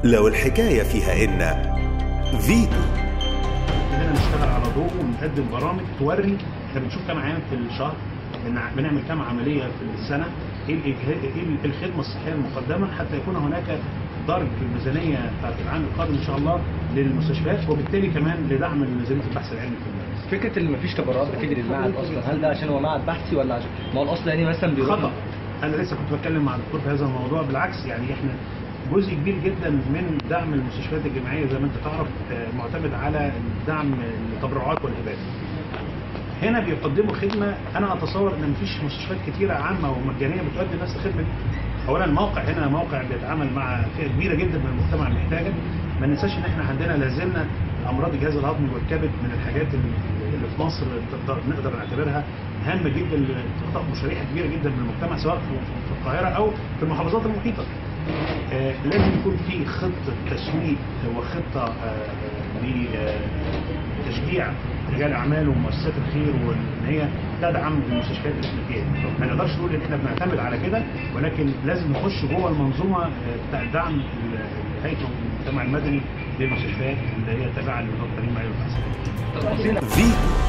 لو الحكاية فيها إن فيتو ابتدينا نشتغل على ضوء ونقدم برامج توري احنا بنشوف كام عيان في الشهر بنع- بنعمل كام عمليه في السنه ايه الإجه- ايه الخدمه الصحيه المقدمه حتى يكون هناك ضرب في الميزانيه بتاعت العام القادم ان شاء الله للمستشفيات وبالتالي كمان لدعم ميزانيه البحث العلمي في المدارس. فكره اللي مفيش تبرعات بتيجي للمعهد اصلا هل ده عشان هو معهد بحثي ولا عشان ما هو الاصل يعني مثلا بيروح خطا انا لسه كنت بتكلم مع الدكتور في هذا الموضوع بالعكس يعني احنا جزء كبير جدا من دعم المستشفيات الجامعيه زي ما انت تعرف آه، معتمد على دعم التبرعات والهبات هنا بيقدموا خدمه انا اتصور ان مفيش مستشفيات كتيره عامه ومجانيه بتؤدي نفس الخدمه دي اولا الموقع هنا موقع بيتعامل مع فئه كبيره جدا من المجتمع المحتاجه ما ننساش ان احنا عندنا لازلنا امراض الجهاز الهضمي والكبد من الحاجات اللي في مصر تقدر نقدر نعتبرها هامه جدا لتخطئ شريحه كبيره جدا من المجتمع سواء في في القاهره او في المحافظات المحيطه. آه، لازم يكون في خطه تسويق وخطه آه، لتشجيع رجال الاعمال ومؤسسات الخير وان هي تدعم المستشفيات اللي احنا فيها. ما نقدرش نقول ان احنا بنعتمد على كده ولكن لازم نخش جوه المنظومه آه، بتاع دعم هيئه المجتمع المدني للمستشفيات اللي هي تابعه لوزاره التعليم والتعليم الأساسي. تفاصيل فيتو